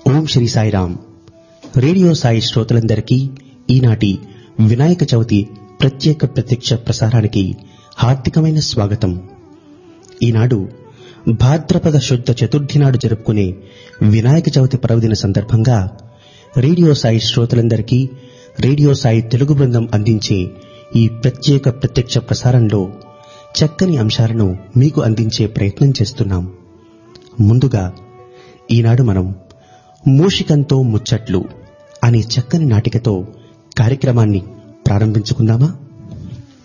ఓం Shri Sairam radio Sai శ్రోతలందరికీ ఈనాటి వినాయక చవితి ప్రత్యేక ప్రత్యక్ష ప్రసారానికి హార్దికమైన స్వాగతం ఈనాడు భాద్రపద శుద్ధ చతుర్థి నాడు జరుపుకునే వినాయక చవితి పర్వదిన సందర్భంగా రేడియో సాయి శ్రోతలందరికీ రేడియో సాయి తెలుగు బృందం అందించే ఈ ప్రత్యేక ప్రత్యక్ష ప్రసారంలో చక్కని అంశాలను మీకు అందించే ప్రయత్నం చేస్తున్నాం ముందుగా ఈనాడు మనం మూషికంతో ముచ్చట్లు అనే చక్కని నాటికతో కార్యక్రమాన్ని ప్రారంభించుకుందామా